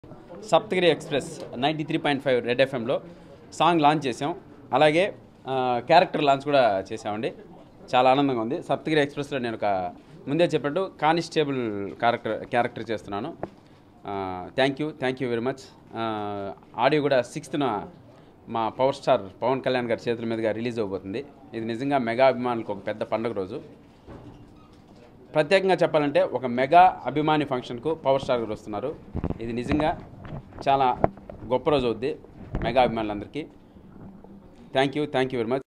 Saptagiri express ninety three point five red ఎఫ్ఎంలో song launch చేసాం అలాగే ఆ, క్యారెక్టర్ లాంచ్ కూడా చేసామండి చాలా ఆనందంగా ఉంది సప్తగిరి ఎక్స్ప్రెస్లో నేను ఒక ముందే చెప్పినట్టు కానిస్టేబుల్ క్యారెక్టర్ క్యారెక్టర్ చేస్తున్నాను thank you thank you very much audio కూడా సిక్స్త్న మా పవర్ స్టార్ పవన్ కళ్యాణ్ గారి చేతుల మీదుగా రిలీజ్ అవబోతుంది ఇది నిజంగా మెగా అభిమానులకు ఒక పెద్ద పండుగ రోజు ప్రత్యేకంగా చెప్పాలంటే ఒక మెగా అభిమాని ఫంక్షన్కు పవర్ స్టార్ గారు వస్తున్నారు ఇది నిజంగా చాలా గొప్ప రోజు అవుద్ది మెగా అభిమానులందరికీ thank you thank you very much